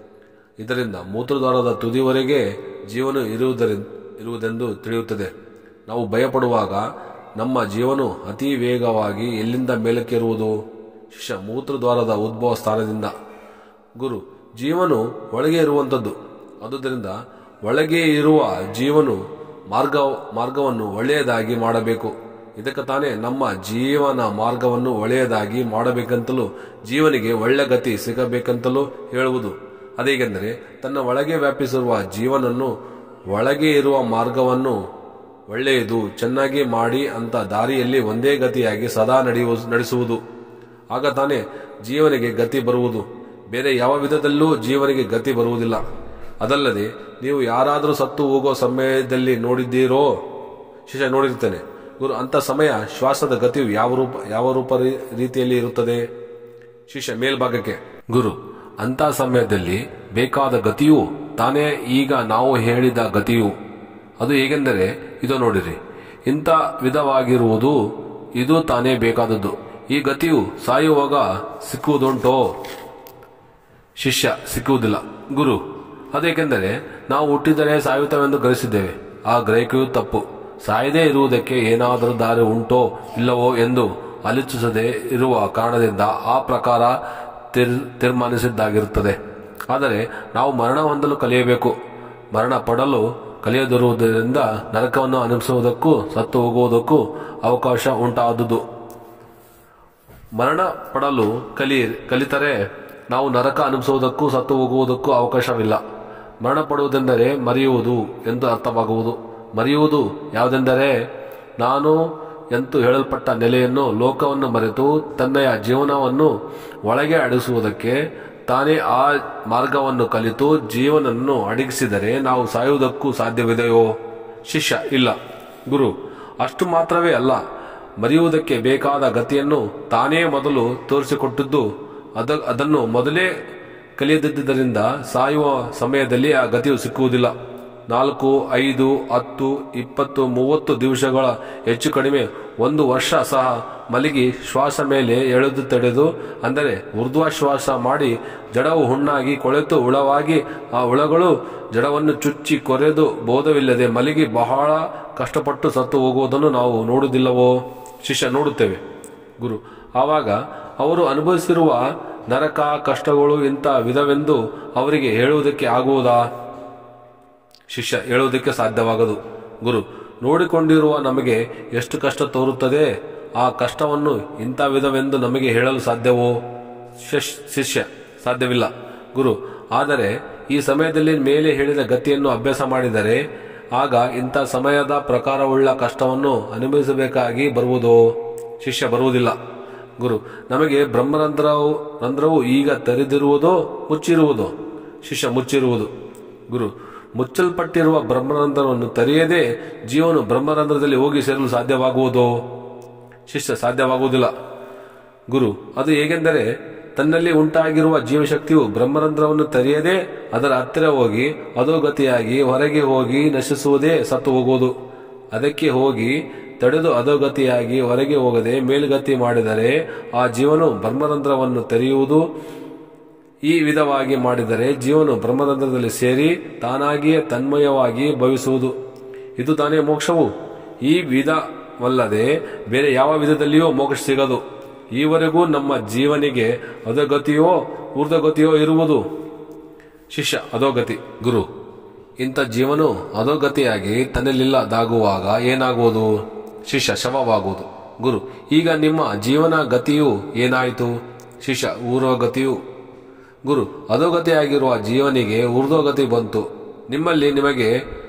ಇದರಿಂದ ಮೂತ್ರದ್ವಾರದ ತುದಿವರೆಗೆ ಜೀವನ ಇರುವುದರಿಂದ ಇರುವುದೆಂದು ತಿಳಿಯುತ್ತದೆ ನಾವು ಭಯಪಡುವಾಗ ನಮ್ಮ ಜೀವನು ಅತಿ ವೇಗವಾಗಿ ಎಲ್ಲಿಂದ ಮೇಲಕ್ಕಿರುವುದು ಶಿಷ್ಯ ಮೂತ್ರದ್ವಾರದ ಉದ್ಭವ ಸ್ಥಾನದಿಂದ ಗುರು ಜೀವನು ಒಳಗೆ ಇರುವಂಥದ್ದು ಆದುದರಿಂದ ಒಳಗೆ ಇರುವ ಜೀವನು ಮಾರ್ಗ ಮಾರ್ಗವನ್ನು ಒಳ್ಳೆಯದಾಗಿ ಮಾಡಬೇಕು ಇದಕ್ಕೆ ತಾನೇ ನಮ್ಮ ಜೀವನ ಮಾರ್ಗವನ್ನು ಒಳ್ಳೆಯದಾಗಿ ಮಾಡಬೇಕಂತಲೂ ಜೀವನಿಗೆ ಒಳ್ಳೆ ಗತಿ ಸಿಗಬೇಕಂತಲೂ ಹೇಳುವುದು ಅದೇಗೆಂದರೆ ತನ್ನ ಒಳಗೆ ವ್ಯಾಪಿಸಿರುವ ಜೀವನನ್ನು ಒಳಗೆ ಇರುವ ಮಾರ್ಗವನ್ನು ಒಳ್ಳೆಯದು ಚೆನ್ನಾಗಿ ಮಾಡಿ ಅಂತ ದಾರಿಯಲ್ಲಿ ಒಂದೇ ಗತಿಯಾಗಿ ಸದಾ ನಡೆಯುವ ನಡೆಸುವುದು ಆಗ ತಾನೇ ಜೀವನಿಗೆ ಗತಿ ಬರುವುದು ಬೇರೆ ಯಾವ ವಿಧದಲ್ಲೂ ಜೀವನಿಗೆ ಗತಿ ಬರುವುದಿಲ್ಲ ಅದಲ್ಲದೆ ನೀವು ಯಾರಾದರೂ ಸತ್ತು ಹೋಗೋ ಸಮಯದಲ್ಲಿ ನೋಡಿದ್ದೀರೋ ಶಿಷ್ಯ ನೋಡಿರ್ತೇನೆ ಗುರು ಅಂತ ಸಮಯ ಶ್ವಾಸದ ಗತಿಯು ಯಾವ ರೂಪ ಯಾವ ರೂಪ ರೀ- ರೀತಿಯಲ್ಲಿ ಇರುತ್ತದೆ ಶಿಷ್ಯ ಮೇಲ್ಭಾಗಕ್ಕೆ ಗುರು ಅಂತ ಸಮಯದಲ್ಲಿ ಬೇಕಾದ ಗತಿಯು ತಾನೇ ಈಗ ನಾವು ಹೇಳಿದ ಗತಿಯು ಅದು ಹೇಗೆಂದರೆ ಇದು ನೋಡಿರಿ ಇಂಥ ವಿಧವಾಗಿರುವುದು ಇದು ತಾನೇ ಬೇಕಾದದ್ದು ಈ ಗತಿಯು ಸಾಯುವಾಗ ಸಿಕ್ಕುವುದುಂಟೋ ಶಿಷ್ಯ ಸಿಕ್ಕುವುದಿಲ್ಲ ಗುರು ಅದೇಕೆಂದರೆ ನಾವು ಹುಟ್ಟಿದರೆ ಸಾಯುತ್ತವೆಂದು ಗ್ರಹಿಸಿದ್ದೇವೆ ಆ ಗ್ರಹಿಕೆಯು ತಪ್ಪು ಸಾಯದೇ ಇರುವುದಕ್ಕೆ ಏನಾದರೂ ದಾರಿ ಉಂಟೋ ಇಲ್ಲವೋ ಎಂದು ಆಲೋಚಿಸದೆ ಇರುವ ಕಾರಣದಿಂದ ಆ ಪ್ರಕಾರ ತೀರ್ ತೀರ್ಮಾನಿಸಿದ್ದಾಗಿರುತ್ತದೆ ಆದರೆ ನಾವು ಮರಣ ಹೊಂದಲು ಕಲಿಯಬೇಕು ಮರಣ ಪಡಲು ಕಲಿಯದಿರುವುದರಿಂದ ನರಕವನ್ನು ಅನುಭವಿಸುವುದಕ್ಕೂ ಸತ್ತು ಹೋಗುವುದಕ್ಕೂ ಅವಕಾಶ ಉಂಟಾದುದು ಮರಣ ಪಡಲು ಕಲಿ ಕಲಿತರೆ ನಾವು ನರಕ ಅನುಭವಿಸುವುದಕ್ಕೂ ಸತ್ತು ಹೋಗುವುದಕ್ಕೂ ಅವಕಾಶವಿಲ್ಲ ಮರಣ ಪಡುವುದೆಂದರೆ ಮರೆಯುವುದು ಎಂದು ಅರ್ಥವಾಗುವುದು ಮರೆಯುವುದು ಯಾವುದೆಂದರೆ ನಾನು ಎಂದು ಹೇಳಲ್ಪಟ್ಟ ನೆಲೆಯನ್ನು ಲೋಕವನ್ನು ಮರೆತು ತನ್ನೆಯ ಜೀವನವನ್ನು ಒಳಗೆ ಅಡಗಿಸುವುದಕ್ಕೆ ತಾನೇ ಆ ಮಾರ್ಗವನ್ನು ಕಲಿತು ಜೀವನನ್ನು ಅಡಗಿಸಿದರೆ ನಾವು ಸಾಯುವುದಕ್ಕೂ ಸಾಧ್ಯವಿದೆಯೋ ಶಿಷ್ಯ ಇಲ್ಲ ಗುರು ಅಷ್ಟು ಮಾತ್ರವೇ ಅಲ್ಲ ಮರೆಯುವುದಕ್ಕೆ ಬೇಕಾದ ಗತಿಯನ್ನು ತಾನೇ ಮೊದಲು ತೋರಿಸಿಕೊಟ್ಟಿದ್ದು ಅದ ಅದನ್ನು ಮೊದಲೇ ಕಲಿಯದಿದ್ದರಿಂದ ಸಾಯುವ ಸಮಯದಲ್ಲಿ ಆ ಗತಿಯು ಸಿಕ್ಕುವುದಿಲ್ಲ ನಾಲ್ಕು ಐದು ಹತ್ತು ಇಪ್ಪತ್ತು ಮೂವತ್ತು ದಿವಸಗಳ ಹೆಚ್ಚು ಕಡಿಮೆ ಒಂದು ವರ್ಷ ಸಹ ಮಲಗಿ ಶ್ವಾಸ ಮೇಲೆ ಎಳೆದು ತಡೆದು ಅಂದರೆ ಊರ್ಧ್ವಶ್ವಾಸ ಮಾಡಿ ಜಡವು ಹುಣ್ಣಾಗಿ ಕೊಳೆತು ಹುಳವಾಗಿ ಆ ಹುಳಗಳು ಜಡವನ್ನು ಚುಚ್ಚಿ ಕೊರೆದು ಬೋಧವಿಲ್ಲದೆ ಮಲಗಿ ಬಹಳ ಕಷ್ಟಪಟ್ಟು ಸತ್ತು ಹೋಗುವುದನ್ನು ನಾವು ನೋಡುವುದಿಲ್ಲವೋ ಶಿಷ್ಯ ನೋಡುತ್ತೇವೆ ಗುರು ಆವಾಗ ಅವರು ಅನುಭವಿಸಿರುವ ನರಕ ಕಷ್ಟಗಳು ಇಂಥ ವಿಧವೆಂದು ಅವರಿಗೆ ಹೇಳುವುದಕ್ಕೆ ಆಗುವುದಾ ಶಿಷ್ಯ ಹೇಳುವುದಕ್ಕೆ ಸಾಧ್ಯವಾಗದು ಗುರು ನೋಡಿಕೊಂಡಿರುವ ನಮಗೆ ಎಷ್ಟು ಕಷ್ಟ ತೋರುತ್ತದೆ ಆ ಕಷ್ಟವನ್ನು ಇಂಥ ವಿಧವೆಂದು ನಮಗೆ ಹೇಳಲು ಸಾಧ್ಯವೋ ಶಿಶ್- ಶಿಷ್ಯ ಸಾಧ್ಯವಿಲ್ಲ ಗುರು ಆದರೆ ಈ ಸಮಯದಲ್ಲಿ ಮೇಲೆ ಹೇಳಿದ ಗತಿಯನ್ನು ಅಭ್ಯಾಸ ಮಾಡಿದರೆ ಆಗ ಇಂಥ ಸಮಯದ ಪ್ರಕಾರವುಳ್ಳ ಕಷ್ಟವನ್ನು ಅನುಭವಿಸಬೇಕಾಗಿ ಬರುವುದೋ ಶಿಷ್ಯ ಬರುವುದಿಲ್ಲ ಗುರು ನಮಗೆ ಬ್ರಹ್ಮರಂಧ್ರವು ರಂಧ್ರವು ಈಗ ತೆರೆದಿರುವುದೋ ಮುಚ್ಚಿರುವುದೋ ಶಿಷ್ಯ ಮುಚ್ಚಿರುವುದು ಗುರು ಮುಚ್ಚಲ್ಪಟ್ಟಿರುವ ಬ್ರಹ್ಮರಂಧ್ರವನ್ನು ತೆರೆಯದೆ ಜೀವನು ಬ್ರಹ್ಮರಂಧ್ರದಲ್ಲಿ ಹೋಗಿ ಸೇರಲು ಸಾಧ್ಯವಾಗುವುದೋ ಶಿಷ್ಯ ಸಾಧ್ಯವಾಗುವುದಿಲ್ಲ ಗುರು ಅದು ಹೇಗೆಂದರೆ ತನ್ನಲ್ಲಿ ಉಂಟಾಗಿರುವ ಜೀವಶಕ್ತಿಯು ಬ್ರಹ್ಮರಂಧ್ರವನ್ನು ತೆರೆಯದೆ ಅದರ ಹತ್ತಿರ ಹೋಗಿ ಅಧೋಗತಿಯಾಗಿ ಹೊರಗೆ ಹೋಗಿ ನಶಿಸುವುದೇ ಸತ್ತು ಹೋಗುವುದು ಅದಕ್ಕೆ ಹೋಗಿ ತಡೆದು ಅಧೋಗತಿಯಾಗಿ ಹೊರಗೆ ಹೋಗದೆ ಮೇಲ್ಗತಿ ಮಾಡಿದರೆ ಆ ಜೀವನು ಬ್ರಹ್ಮರಂಧ್ರವನ್ನು ತೆರೆಯುವುದು ಈ ವಿಧವಾಗಿ ಮಾಡಿದರೆ ಜೀವನು ಬ್ರಹ್ಮರಂಧ್ರದಲ್ಲಿ ಸೇರಿ ತಾನಾಗಿಯೇ ತನ್ಮಯವಾಗಿ ಭವಿಸುವುದು ಇದು ತಾನೇ ಮೋಕ್ಷವು ಈ ವಿಧವಲ್ಲದೆ ಬೇರೆ ಯಾವ ವಿಧದಲ್ಲಿಯೂ ಮೋಕ್ಷ ಸಿಗದು ಈವರೆಗೂ ನಮ್ಮ ಜೀವನಿಗೆ ಅಧೋಗತಿಯೋ ಊರ್ಧ್ವಗತಿಯೋ ಇರುವುದು ಶಿಷ್ಯ ಅಧೋಗತಿ ಗುರು ಇಂಥ ಜೀವನು ಅಧೋಗತಿಯಾಗಿ ತನ್ನಲ್ಲಿಲ್ಲದಾಗುವಾಗ ಏನಾಗುವುದು ಶಿಷ್ಯ ಶವವಾಗುವುದು ಗುರು ಈಗ ನಿಮ್ಮ ಜೀವನ ಗತಿಯು ಏನಾಯಿತು ಶಿಷ್ಯ ಊರ್ವಗತಿಯು ಗುರು ಅಧೋಗತಿಯಾಗಿರುವ ಜೀವನಿಗೆ ಊರ್ಧ್ವಗತಿ ಬಂತು ನಿಮ್ಮಲ್ಲಿ ನಿಮಗೆ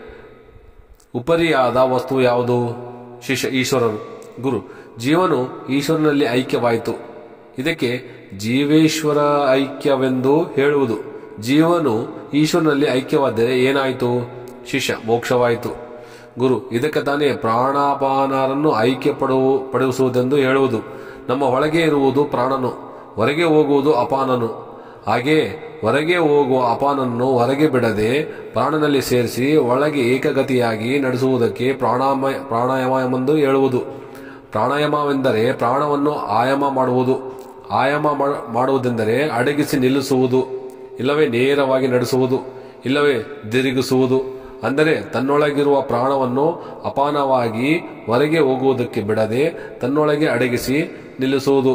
ಉಪರಿಯಾದ ವಸ್ತು ಯಾವುದು ಶಿಷ್ಯ ಈಶ್ವರನು ಗುರು ಜೀವನು ಈಶ್ವರನಲ್ಲಿ ಐಕ್ಯವಾಯಿತು ಇದಕ್ಕೆ ಜೀವೇಶ್ವರ ಐಕ್ಯವೆಂದು ಹೇಳುವುದು ಜೀವನು ಈಶ್ವರನಲ್ಲಿ ಐಕ್ಯವಾದರೆ ಏನಾಯಿತು ಶಿಷ್ಯ ಮೋಕ್ಷವಾಯಿತು ಗುರು ಇದಕ್ಕೆ ತಾನೇ ಪ್ರಾಣಾಪಾನರನ್ನು ಐಕ್ಯ ಪಡುವ ಪಡಿಸುವುದೆಂದು ಹೇಳುವುದು ನಮ್ಮ ಒಳಗೆ ಇರುವುದು ಪ್ರಾಣನು ಹೊರಗೆ ಹೋಗುವುದು ಅಪಾನನು ಹಾಗೆಯೇ ಹೊರಗೆ ಹೋಗುವ ಅಪಾನನ್ನು ಹೊರಗೆ ಬಿಡದೆ ಪ್ರಾಣನಲ್ಲಿ ಸೇರಿಸಿ ಒಳಗೆ ಏಕಗತಿಯಾಗಿ ನಡೆಸುವುದಕ್ಕೆ ಪ್ರಾಣಾಮ ಪ್ರಾಣಾಯಾಮವೆಂದು ಹೇಳುವುದು ಪ್ರಾಣಾಯಾಮವೆಂದರೆ ಪ್ರಾಣವನ್ನು ಆಯಾಮ ಮಾಡುವುದು ಆಯಾಮ ಮಾಡ- ಮಾಡುವುದೆಂದರೆ ಅಡಗಿಸಿ ನಿಲ್ಲಿಸುವುದು ಇಲ್ಲವೇ ನೇರವಾಗಿ ನಡೆಸುವುದು ಇಲ್ಲವೇ ತಿರುಗಿಸುವುದು ಅಂದರೆ ತನ್ನೊಳಗಿರುವ ಪ್ರಾಣವನ್ನು ಅಪಾನವಾಗಿ ಹೊರಗೆ ಹೋಗುವುದಕ್ಕೆ ಬಿಡದೆ ತನ್ನೊಳಗೆ ಅಡಗಿಸಿ ನಿಲ್ಲಿಸುವುದು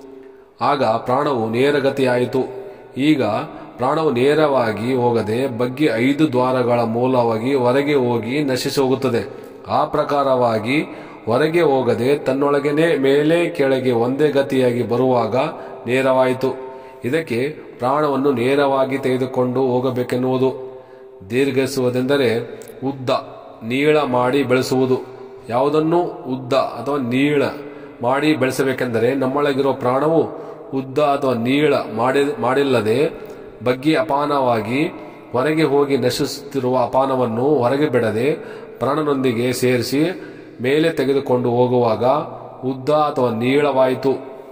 ಆಗ ಪ್ರಾಣವು ನೇರಗತಿಯಾಯಿತು ಈಗ ಪ್ರಾಣವು ನೇರವಾಗಿ ಹೋಗದೆ ಬಗ್ಗೆ ಐದು ದ್ವಾರಗಳ ಮೂಲವಾಗಿ ಹೊರಗೆ ಹೋಗಿ ನಶಿಸಿ ಹೋಗುತ್ತದೆ ಆ ಪ್ರಕಾರವಾಗಿ ಹೊರಗೆ ಹೋಗದೆ ತನ್ನೊಳಗನೆ ಮೇಲೆ ಕೆಳಗೆ ಒಂದೇ ಗತಿಯಾಗಿ ಬರುವಾಗ ನೇರವಾಯಿತು ಇದಕ್ಕೆ ಪ್ರಾಣವನ್ನು ನೇರವಾಗಿ ತೆಗೆದುಕೊಂಡು ಹೋಗಬೇಕೆನ್ನುವುದು ದೀರ್ಘಿಸುವುದೆಂದರೆ ಉದ್ದ ನೀಳ ಮಾಡಿ ಬೆಳೆಸುವುದು ಯಾವುದನ್ನು ಉದ್ದ ಅಥವಾ ನೀಳ ಮಾಡಿ ಬೆಳೆಸಬೇಕೆಂದರೆ ನಮ್ಮೊಳಗಿರುವ ಪ್ರಾಣವು ಉದ್ದ ಅಥವಾ ನೀಳ ಮಾಡಿ ಮಾಡಿಲ್ಲದೆ ಬಗ್ಗೆ ಅಪಾನವಾಗಿ ಹೊರಗೆ ಹೋಗಿ ನಶಿಸುತ್ತಿರುವ ಅಪಾನವನ್ನು ಹೊರಗೆ ಬಿಡದೆ ಪ್ರಾಣನೊಂದಿಗೆ ಸೇರಿಸಿ ಮೇಲೆ ತೆಗೆದುಕೊಂಡು ಹೋಗುವಾಗ ಉದ್ದ ಅಥವಾ ನೀಳವಾಯಿತು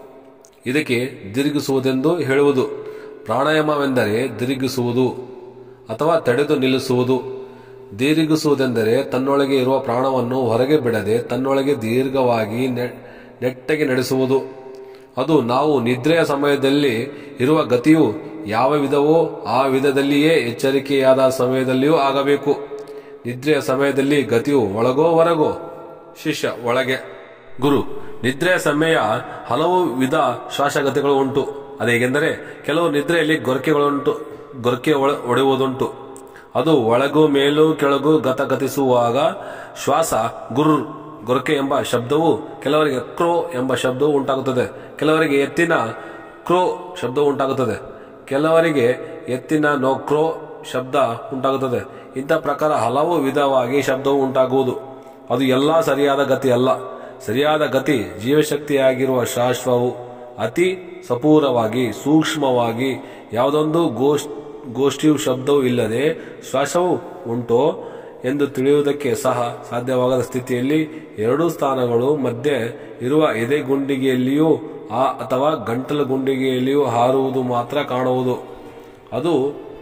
ಇದಕ್ಕೆ ತಿರುಗಿಸುವುದೆಂದು ಹೇಳುವುದು ಪ್ರಾಣಾಯಾಮವೆಂದರೆ ತಿರುಗಿಸುವುದು ಅಥವಾ ತಡೆದು ನಿಲ್ಲಿಸುವುದು ದೀರ್ಘಿಸುವುದೆಂದರೆ ತನ್ನೊಳಗೆ ಇರುವ ಪ್ರಾಣವನ್ನು ಹೊರಗೆ ಬಿಡದೆ ತನ್ನೊಳಗೆ ದೀರ್ಘವಾಗಿ ನೆ- ನೆಟ್ಟಗೆ ನಡೆಸುವುದು ಅದು ನಾವು ನಿದ್ರೆಯ ಸಮಯದಲ್ಲಿ ಇರುವ ಗತಿಯು ಯಾವ ವಿಧವೋ ಆ ವಿಧದಲ್ಲಿಯೇ ಎಚ್ಚರಿಕೆಯಾದ ಸಮಯದಲ್ಲಿಯೂ ಆಗಬೇಕು ನಿದ್ರೆಯ ಸಮಯದಲ್ಲಿ ಗತಿಯು ಒಳಗೋ ಹೊರಗೋ ಶಿಷ್ಯ ಒಳಗೆ ಗುರು ನಿದ್ರೆಯ ಸಮಯ ಹಲವು ವಿಧ ಶ್ವಾಸಗತಿಗಳು ಉಂಟು ಅದೇಗೆಂದರೆ ಕೆಲವು ನಿದ್ರೆಯಲ್ಲಿ ಗೊರಕೆಗಳುಂಟು ಗೊರಕೆ ಒಳ ಒಡೆಯುವುದುಂಟು ಅದು ಒಳಗು ಮೇಲೂ ಕೆಳಗು ಗತಗತಿಸುವಾಗ ಶ್ವಾಸ ಗುರು ಗೊರಕೆ ಎಂಬ ಶಬ್ದವು ಕೆಲವರಿಗೆ ಕ್ರೋ ಎಂಬ ಶಬ್ದವು ಉಂಟಾಗುತ್ತದೆ ಕೆಲವರಿಗೆ ಎತ್ತಿನ ಕ್ರೋ ಶಬ್ದವು ಉಂಟಾಗುತ್ತದೆ ಕೆಲವರಿಗೆ ಎತ್ತಿನ ನೋ ಕ್ರೋ ಶಬ್ದ ಉಂಟಾಗುತ್ತದೆ ಇಂಥ ಪ್ರಕಾರ ಹಲವು ವಿಧವಾಗಿ ಶಬ್ದವು ಉಂಟಾಗುವುದು ಅದು ಎಲ್ಲ ಸರಿಯಾದ ಗತಿ ಅಲ್ಲ ಸರಿಯಾದ ಗತಿ ಜೀವಶಕ್ತಿಯಾಗಿರುವ ಶಾಶ್ವವು ಅತಿ ಸಪೂರವಾಗಿ ಸೂಕ್ಷ್ಮವಾಗಿ ಯಾವುದೊಂದು ಗೋಷ್ ಗೋಷ್ಠಿಯು ಶಬ್ದವೂ ಇಲ್ಲದೆ ಶ್ವಾಸವು ಉಂಟೋ ಎಂದು ತಿಳಿಯುವುದಕ್ಕೆ ಸಹ ಸಾಧ್ಯವಾಗದ ಸ್ಥಿತಿಯಲ್ಲಿ ಎರಡೂ ಸ್ಥಾನಗಳು ಮಧ್ಯೆ ಇರುವ ಎದೆ ಗುಂಡಿಗೆಯಲ್ಲಿಯೂ ಆ ಅಥವಾ ಗಂಟಲು ಗುಂಡಿಗೆಯಲ್ಲಿಯೂ ಹಾರುವುದು ಮಾತ್ರ ಕಾಣುವುದು ಅದು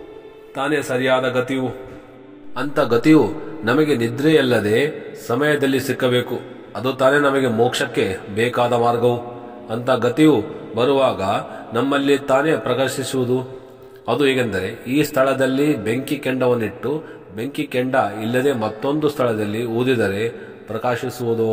ತಾನೇ ಸರಿಯಾದ ಗತಿಯು ಅಂತ ಗತಿಯು ನಮಗೆ ನಿದ್ರೆಯಲ್ಲದೆ ಸಮಯದಲ್ಲಿ ಸಿಕ್ಕಬೇಕು ಅದು ತಾನೇ ನಮಗೆ ಮೋಕ್ಷಕ್ಕೆ ಬೇಕಾದ ಮಾರ್ಗವು ಅಂತ ಗತಿಯು ಬರುವಾಗ ನಮ್ಮಲ್ಲಿ ತಾನೇ ಪ್ರಕಾಶಿಸುವುದು ಅದು ಹೇಗೆಂದರೆ ಈ ಸ್ಥಳದಲ್ಲಿ ಬೆಂಕಿ ಕೆಂಡವನ್ನಿಟ್ಟು ಬೆಂಕಿ ಕೆಂಡ ಇಲ್ಲದೆ ಮತ್ತೊಂದು ಸ್ಥಳದಲ್ಲಿ ಊದಿದರೆ ಪ್ರಕಾಶಿಸುವುದೋ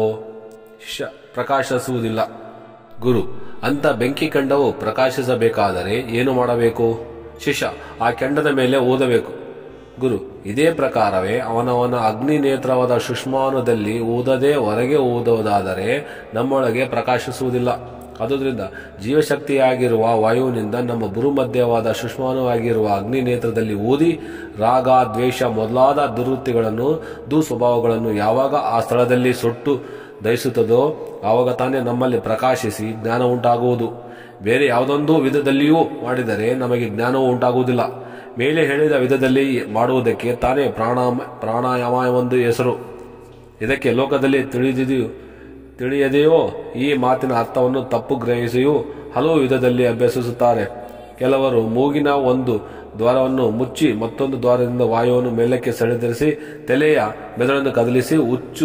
ಶ ಪ್ರಕಾಶಿಸುವುದಿಲ್ಲ ಗುರು ಅಂತ ಬೆಂಕಿ ಕೆಂಡವು ಪ್ರಕಾಶಿಸಬೇಕಾದರೆ ಏನು ಮಾಡಬೇಕು ಶಿಷ್ಯ ಆ ಕೆಂಡದ ಮೇಲೆ ಓದಬೇಕು ಗುರು ಇದೇ ಪ್ರಕಾರವೇ ಅವನವನ ಅಗ್ನಿ ನೇತ್ರವಾದ ಸುಷ್ಮಾನದಲ್ಲಿ ಊದದೆ ಹೊರಗೆ ಊದುವುದಾದರೆ ನಮ್ಮೊಳಗೆ ಪ್ರಕಾಶಿಸುವುದಿಲ್ಲ ಆದುದರಿಂದ ಜೀವಶಕ್ತಿಯಾಗಿರುವ ವಾಯುವಿನಿಂದ ನಮ್ಮ ಭೂಮಧ್ಯವಾದ ಸುಷ್ಮಾನವಾಗಿರುವ ಅಗ್ನಿ ನೇತ್ರದಲ್ಲಿ ಊದಿ ರಾಗ ದ್ವೇಷ ಮೊದಲಾದ ದುರ್ವೃತ್ತಿಗಳನ್ನು ದುಸ್ವಭಾವಗಳನ್ನು ಯಾವಾಗ ಆ ಸ್ಥಳದಲ್ಲಿ ಸುಟ್ಟು ದಹಿಸುತ್ತದೋ ಆವಾಗ ತಾನೇ ನಮ್ಮಲ್ಲಿ ಪ್ರಕಾಶಿಸಿ ಜ್ಞಾನ ಉಂಟಾಗುವುದು ಬೇರೆ ಯಾವುದೊಂದು ವಿಧದಲ್ಲಿಯೂ ಮಾಡಿದರೆ ನಮಗೆ ಜ್ಞಾನವೂ ಉಂಟಾಗುವುದಿಲ್ಲ ಮೇಲೆ ಹೇಳಿದ ವಿಧದಲ್ಲಿ ಮಾಡುವುದಕ್ಕೆ ತಾನೇ ಪ್ರಾಣಾಯಾಮ ಪ್ರಾಣಾಯಾಮ ಒಂದು ಹೆಸರು ಇದಕ್ಕೆ ಲೋಕದಲ್ಲಿ ತಿಳಿದಿದೆಯೋ ತಿಳಿಯದೆಯೋ ಈ ಮಾತಿನ ಅರ್ಥವನ್ನು ತಪ್ಪು ಗ್ರಹಿಸಿಯೂ ಹಲವು ವಿಧದಲ್ಲಿ ಅಭ್ಯಸಿಸುತ್ತಾರೆ ಕೆಲವರು ಮೂಗಿನ ಒಂದು ದ್ವಾರವನ್ನು ಮುಚ್ಚಿ ಮತ್ತೊಂದು ದ್ವಾರದಿಂದ ವಾಯುವನ್ನು ಮೇಲಕ್ಕೆ ಸೆಳೆದಿರಿಸಿ ತಲೆಯ ಮೆದುಳನ್ನು ಕದಲಿಸಿ ಹುಚ್ಚು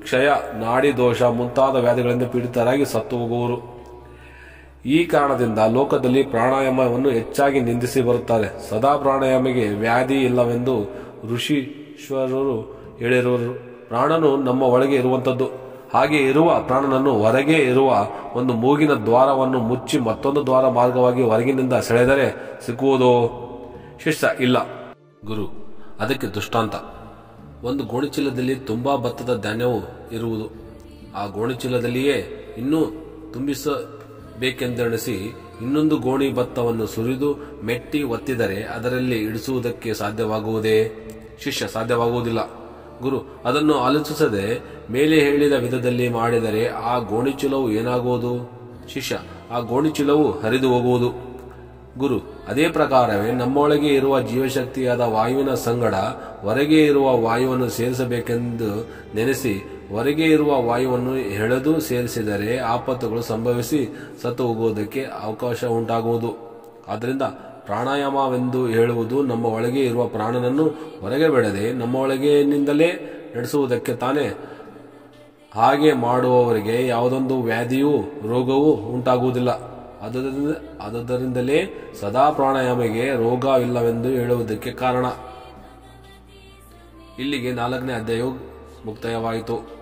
ಕ್ಷಯ ನಾಡಿ ದೋಷ ಮುಂತಾದ ವ್ಯಾಧಿಗಳಿಂದ ಪೀಡಿತರಾಗಿ ಸತ್ತು ಹೋಗುವರು ಈ ಕಾರಣದಿಂದ ಲೋಕದಲ್ಲಿ ಪ್ರಾಣಾಯಾಮವನ್ನು ಹೆಚ್ಚಾಗಿ ನಿಂದಿಸಿ ಬರುತ್ತಾರೆ ಸದಾ ಪ್ರಾಣಾಯಾಮಿಗೆ ವ್ಯಾಧಿ ಇಲ್ಲವೆಂದು ಋಷೀಶ್ವರರು ಹೇಳಿರುವರು ಪ್ರಾಣನು ನಮ್ಮ ಒಳಗೆ ಇರುವಂತದ್ದು ಹಾಗೆ ಇರುವ ಪ್ರಾಣನನ್ನು ಹೊರಗೆ ಇರುವ ಒಂದು ಮೂಗಿನ ದ್ವಾರವನ್ನು ಮುಚ್ಚಿ ಮತ್ತೊಂದು ದ್ವಾರ ಮಾರ್ಗವಾಗಿ ಹೊರಗಿನಿಂದ ಸೆಳೆದರೆ ಸಿಕ್ಕುವುದೋ ಶಿಷ್ಯ ಇಲ್ಲ ಗುರು ಅದಕ್ಕೆ ದೃಷ್ಟಾಂತ ಒಂದು ಗೋಣಿಚೀಲದಲ್ಲಿ ತುಂಬಾ ಭತ್ತದ ಧಾನ್ಯವು ಇರುವುದು ಆ ಗೋಣಿಚೀಲದಲ್ಲಿಯೇ ಇನ್ನೂ ತುಂಬಿಸಬೇಕೆಂದೆಣಿಸಿ ಇನ್ನೊಂದು ಗೋಣಿ ಭತ್ತವನ್ನು ಸುರಿದು ಮೆಟ್ಟಿ ಒತ್ತಿದರೆ ಅದರಲ್ಲಿ ಇಡಿಸುವುದಕ್ಕೆ ಸಾಧ್ಯವಾಗುವುದೇ ಶಿಷ್ಯ ಸಾಧ್ಯವಾಗುವುದಿಲ್ಲ ಗುರು ಅದನ್ನು ಆಲೋಚಿಸದೆ ಮೇಲೆ ಹೇಳಿದ ವಿಧದಲ್ಲಿ ಮಾಡಿದರೆ ಆ ಗೋಣಿಚೀಲವು ಏನಾಗುವುದು ಶಿಷ್ಯ ಆ ಗೋಣಿಚೀಲವು ಹರಿದು ಹೋಗುವುದು ಗುರು ಅದೇ ಪ್ರಕಾರವೇ ನಮ್ಮೊಳಗೆ ಇರುವ ಜೀವಶಕ್ತಿಯಾದ ವಾಯುವಿನ ಸಂಗಡ ಹೊರಗೆ ಇರುವ ವಾಯುವನ್ನು ಸೇರಿಸಬೇಕೆಂದು ನೆನೆಸಿ ಹೊರಗೆ ಇರುವ ವಾಯುವನ್ನು ಎಳೆದು ಸೇರಿಸಿದರೆ ಆಪತ್ತುಗಳು ಸಂಭವಿಸಿ ಸತ್ತು ಹೋಗುವುದಕ್ಕೆ ಅವಕಾಶ ಉಂಟಾಗುವುದು ಆದ್ದರಿಂದ ಪ್ರಾಣಾಯಾಮವೆಂದು ಹೇಳುವುದು ನಮ್ಮ ಒಳಗೆ ಇರುವ ಪ್ರಾಣನನ್ನು ಹೊರಗೆ ಬಿಡದೆ ನಮ್ಮ ಒಳಗಿನಿಂದಲೇ ನಡೆಸುವುದಕ್ಕೆ ತಾನೇ ಹಾಗೆ ಮಾಡುವವರಿಗೆ ಯಾವುದೊಂದು ವ್ಯಾಧಿಯೂ ರೋಗವೂ ಉಂಟಾಗುವುದಿಲ್ಲ ಆದ್ದರಿಂದ ಆದುದರಿಂದಲೇ ಸದಾ ಪ್ರಾಣಾಯಾಮಿಗೆ ರೋಗವಿಲ್ಲವೆಂದು ಹೇಳುವುದಕ್ಕೆ ಕಾರಣ ಇಲ್ಲಿಗೆ ನಾಲ್ಕನೇ ಅಧ್ಯಾಯವು ಮುಕ್ತಾಯವಾಯಿತು